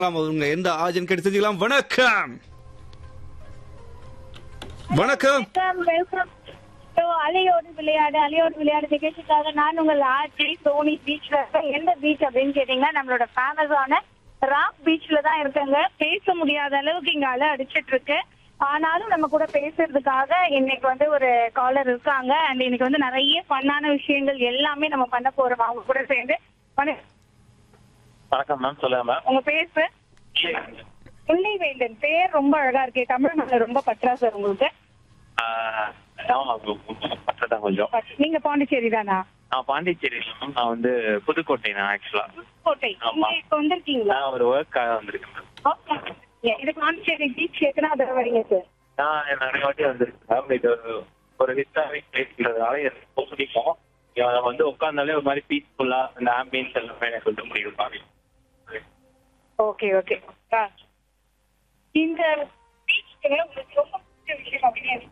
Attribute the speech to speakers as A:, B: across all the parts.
A: அவங்க எந்த ஆஜன் கேட்டு தெரிஞ்சுக்கலாம் வணக்கம் வணக்கம்
B: வெல்கம் வெல்கம் ஸோ அலையோடு விளையாடு அலையோடு விளையாடு நிகழ்ச்சிக்காக நான் உங்கள் ஆர்ஜி சோனி பீச்ல இருக்கேன் எந்த பீச் அப்படின்னு கேட்டீங்கன்னா நம்மளோட ஃபேமஸான ராக் பீச்ல தான் இருக்கேங்க பேச முடியாத அளவுக்கு இங்க அலை அடிச்சிட்டு இருக்கு ஆனாலும் நம்ம கூட பேசுறதுக்காக இன்னைக்கு வந்து ஒரு காலர் இருக்காங்க அண்ட் இன்னைக்கு வந்து நிறைய ஃபன்னான விஷயங்கள் எல்லாமே நம்ம பண்ண போறோம் அவங்க கூட சேர்ந்து வண-
C: வணக்கம் மேம் சொல்லுங்க மேம்
B: உங்க பேர் சார் வேந்தன் பேர் ரொம்ப அழகா இருக்கே தமிழ் மேல ரொம்ப பற்றா சார் உங்களுக்கு
C: ஆஹ் ஆமா பக்கத்தான் கொஞ்சம்
B: நீங்க பாண்டிச்சேரி தானா
C: நான் பாண்டிச்சேரி மேம் நான் வந்து புதுக்கோட்டை நான் ஆக்சுவலா
B: கோட்டை
C: ஆமா.
B: இங்க இப்ப வந்திருக்கீங்களா
C: நான் ஒரு ஒர்க்காக வந்திருக்கேன் மேம்
B: Okay. இது பாண்டிச்சேரி பீச் எத்தனாவது தடவை வரீங்க சார்
C: நான் நிறைய வாட்டி வந்திருக்கேன் மேம் இது ஒரு ஒரு ஹிஸ்டாரிக் பிளேஸ்ன்றதுனால எனக்கு ரொம்ப பிடிக்கும் இங்க நம்ம வந்து உட்காந்தாலே ஒரு மாதிரி பீஸ்ஃபுல்லா அந்த ஆம்பியன்ஸ் எல்லாமே எனக்கு வந்து பிடிக்கும் பாருங்க
B: ஓகே ஓகே இந்த பீச்ல உங்களுக்கு ரொம்ப பிடிச்ச விஷயம் அப்படின்னு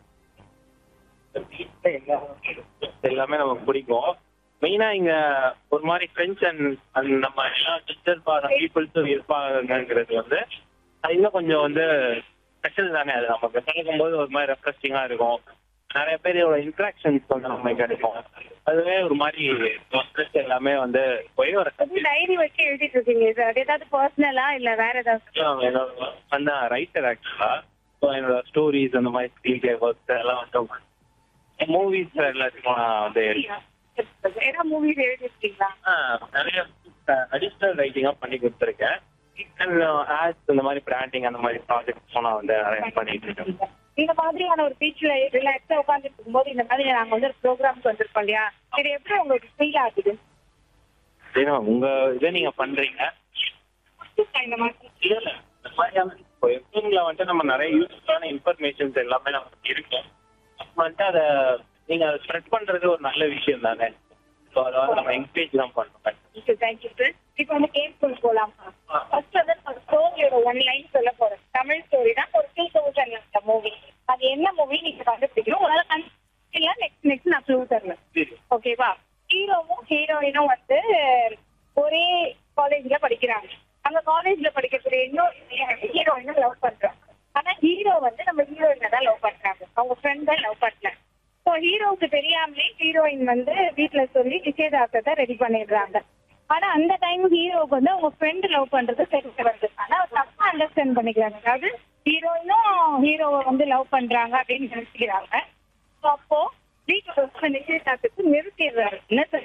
C: எல்லாமே நமக்கு பிடிக்கும் மெயினா இங்க ஒரு மாதிரி ஃப்ரெண்ட்ஸ் அண்ட் அண்ட் நம்ம எல்லா சிஸ்டர் பீப்புள்ஸும் இருப்பாங்கங்கிறது வந்து அது இன்னும் கொஞ்சம் வந்து ஸ்பெஷல் தானே அது நமக்கு பார்க்கும்போது ஒரு மாதிரி ரெஃப்ரெஷிங்கா இருக்கும் நிறைய பேரோட இன்ட்ராக்ஷன்ஸ் வந்து நமக்கு கிடைக்கும் அதுவே ஒரு மாதிரி stress எல்லாமே வந்து போய் ஒரு
B: டைரி வச்சு எழுதிட்டு இருக்கீங்க சார் அது ஏதாவது பர்சனலா இல்ல வேற ஏதாவது
C: என்னோட வந்து ரைட்டர் ஆக்சுவலா ஸோ என்னோட ஸ்டோரிஸ் அந்த மாதிரி ஸ்க்ரீன் பிளே ஒர்க்ஸ் எல்லாம் வந்து மூவிஸ் எல்லாத்துக்கும் நான் வந்து எழுதுவேன்.
B: ஏதாவது மூவிஸ் எழுதிருக்கீங்களா
C: ஆ, நிறைய அடிஷ்னல் ரைட்டிங்கா பண்ணி கொடுத்துருக்கேன் ஆட்ஸ் இந்த மாதிரி பிராண்டிங் அந்த மாதிரி ப்ராஜெக்ட்ஸ் நான் வந்து அரேஞ்ச் பண்ணிட்டு இருக்கேன்
B: இந்த மாதிரியான ஒரு பீச்ல ரிலாக்ஸா உட்காந்துட்டு இருக்கும்போது இந்த மாதிரி நாங்க வந்து ஒரு ப்ரோக்ராம்க்கு வந்திருக்கோம் இல்லையா இது எப்படி உங்களுக்கு ஃபீல் ஆகுது
C: சரிண்ணா உங்க இதை நீங்க பண்றீங்க
B: இந்த மாதிரி
C: இல்ல இல்ல இந்த மாதிரியான இப்போ எஃப்எம்ல வந்துட்டு நம்ம நிறைய யூஸ்ஃபுல்லான இன்ஃபர்மேஷன்ஸ் எல்லாமே நமக்கு இருக்கும் அப்ப வந்துட்டு அதை நீங்க அதை ஸ்ப்ரெட் பண்றது ஒரு நல்ல விஷயம் தானே ஸோ அதை வந்து நம்ம என்கரேஜ் தான் பண்ணணும்
B: தேங்க்யூ சார் இப்போ வந்து கேம்குள் போலாம் ஃபர்ஸ்ட் வந்து நான் ஸ்டோரியோட ஒன் லைன் சொல்ல போறேன் தமிழ் ஸ்டோரி தான் ஒரு டூ தௌசண்ட் அந்த மூவி அது என்ன மூவி நீங்க கண்டுபிடிக்கணும் உங்களால கண்டுபிடிக்கல நெக்ஸ்ட் நெக்ஸ்ட் நான் க்ளூ தரேன்
C: சரி
B: ஓகேவா ஹீரோவும் ஹீரோயினும் வந்து ஒரே காலேஜ்ல படிக்கிறாங்க அந்த காலேஜ்ல படிக்கக்கூடிய இன்னொரு ஹீரோயினும் லவ் பண்றாங்க ஆனா ஹீரோ வந்து நம்ம ஹீரோயினை தான் லவ் பண்றாங்க அவங்க ஃப்ரெண்ட் தான் லவ் பண்ணல ஸோ ஹீரோவுக்கு தெரியாமலே ஹீரோயின் வந்து வீட்ல சொல்லி நிச்சயதார்த்தத்தை ரெடி பண்ணிடுறாங்க ஆனா அந்த டைம் ஹீரோவுக்கு வந்து அவங்க ஃப்ரெண்ட் லவ் பண்றது தெரிய வருது ஆனா அவர் தப்பா அண்டர்ஸ்டாண்ட் பண்ணிக்கிறாங்க அதாவது ஹீரோயினும் ஹீரோவை வந்து லவ் பண்றாங்க அப்படின்னு நினைச்சுக்கிறாங்க So அப்போ வீட்டுல வந்து நிச்சயதார்த்தத்துக்கு நிறுத்திடுறாரு என்ன சார்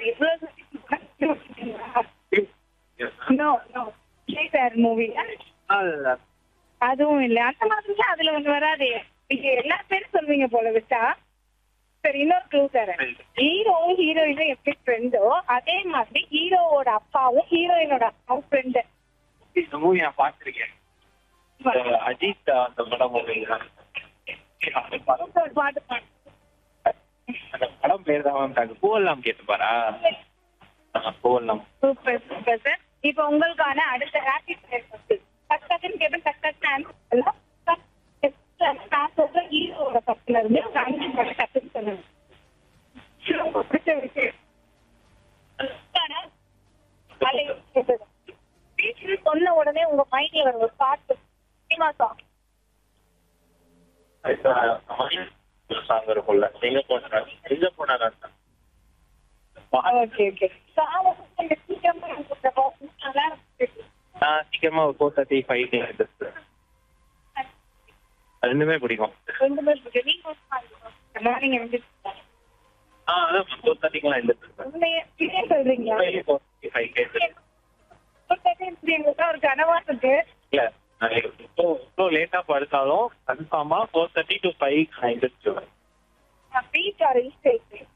B: இவ்வளவு நோ நோ சார் மூவி அதுவும் இல்ல அந்த மாதிரி அதுல ஒண்ணு வராதே நீங்க எல்லா பேரும் சொல்வீங்க போல விட்டா சரி இன்னொரு க்ளூ தரேன் ஹீரோவும் ஹீரோயினும் எப்படி ஃப்ரெண்டோ அதே மாதிரி ஹீரோவோட அப்பாவும் ஹீரோயினோட அப்பாவும் ஃப்ரெண்டு
C: இந்த மூவி நான் பார்த்திருக்கேன் இந்த அஜித் அந்த படம் ஒரு அந்த படம்
B: பாட்டு பாடு
C: அந்த படம் பேர் தான் மேம் பூவெல்லாம் கேட்டுப்பாரா ஆ, பூவெல்லாம்
B: சூப்பர் சூப்பர் சார் இப்போ உங்களுக்கான அடுத்த ஹாப்பி பிளேஸ் வந்து டக் டக்குன்னு கேட்டு டக் டக்கு ஆன்சர் நான் சொல்ற ஹீரோவோட பக்கத்துல இருந்து ஒரு அஞ்சு மட்டும் டக்குன்னு சொல்லுங்க ரொம்ப பிடிச்ச விஷயம் அதுக்கான கலை கேட்டது. பீச்சில் சொன்ன உடனே உங்க மைண்ட்ல வர ஒரு பாட்டு சினிமா சாங்
C: சாங் இருக்கும்ல எங்க போனா எங்க போனா
B: ஓகே ஓகே சீக்கிரமா நல்லா இருக்கு.
C: நான் சீக்கிரமா ஒரு ஃபோர் தேர்ட்டி ஃபைவ் ரெண்டுமே பிடிக்கும்
B: ரெண்டுமே இருக்கு. நீங்க ஒரு பாட்டு மார்னிங் எழுந்திரிச்சு
C: ஆ அதான் ஃபோர் தேர்ட்டிக்கெல்லாம் எழுந்திருப்பேன்
B: உண்மையே இதே சொல்றீங்களா
C: ஃபோர் தேர்ட்டி ஃபைவ் கேட்டு
B: எங்களுக்கு ஒரு கனவா இருக்கு
C: இல்ல நான் இப்போ இப்போ லேட்டா படுத்தாலும் கன்ஃபார்மா ஃபோர் தேர்ட்டி டு ஃபைவ் நான் எழுந்திரிச்சுவேன்
B: beach or state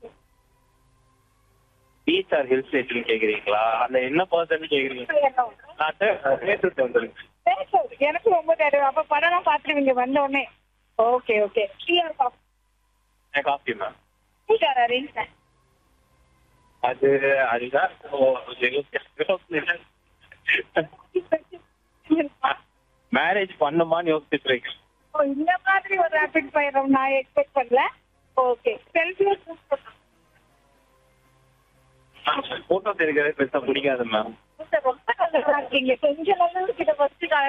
C: beach or hill station கேக்குறீங்களா அந்த என்ன பர்சன் கேக்குறீங்க நான் தேட்டருக்கு வந்துருங்க
B: எனக்கு ரொம்ப தெரியும் அப்ப படம் பாத்துருவீங்க வந்த உடனே ஓகே ஓகே டீஆர்
C: என் coffee ma'am
B: beach or arrange
C: அது அதுதான் மேரேஜ் பண்ணுமான்னு யோசிச்சுட்டு இருக்கேன்
B: இந்த மாதிரி ஒரு ரேபிட் ஃபயர் நான் எக்ஸ்பெக்ட் பண்ணல ஓகே செல்ஃபியா
C: போட்டோஸ் எடுக்கிறது பெருசா பிடிக்காது மேம்
B: சார் ரொம்ப நல்லதா இருக்கீங்க கொஞ்சம் நல்லது கிட்ட ஃபர்ஸ்ட்